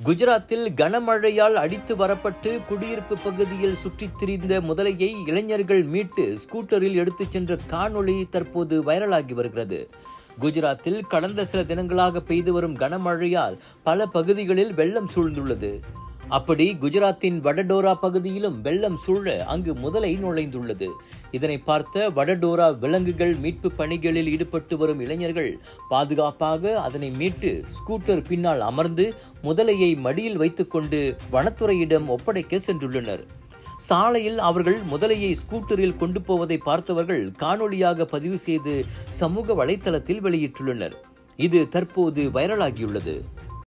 குஜராத்தில் கனமழையால் அடித்து வரப்பட்டு குடியிருப்பு பகுதியில் சுற்றித் திரிந்த முதலையை இளைஞர்கள் மீட்டு ஸ்கூட்டரில் எடுத்துச் சென்ற காணொளி தற்போது வைரலாகி வருகிறது குஜராத்தில் கடந்த சில தினங்களாக பெய்து வரும் கனமழையால் பல பகுதிகளில் வெள்ளம் சூழ்ந்துள்ளது அப்படி குஜராத்தின் வடடோரா பகுதியிலும் வெள்ளம் சூழ அங்கு முதலை நுழைந்துள்ளது இதனை பார்த்த வடடோரா விலங்குகள் மீட்பு பணிகளில் ஈடுபட்டு வரும் இளைஞர்கள் பாதுகாப்பாக அதனை மீட்டு ஸ்கூட்டர் பின்னால் அமர்ந்து முதலையை மடியில் வைத்துக்கொண்டு வனத்துறையிடம் ஒப்படைக்க சென்றுள்ளனர் சாலையில் அவர்கள் முதலையை ஸ்கூட்டரில் கொண்டு போவதை பார்த்தவர்கள் காணொளியாக பதிவு செய்து சமூக வலைத்தளத்தில் வெளியிட்டுள்ளனர் இது தற்போது வைரலாகியுள்ளது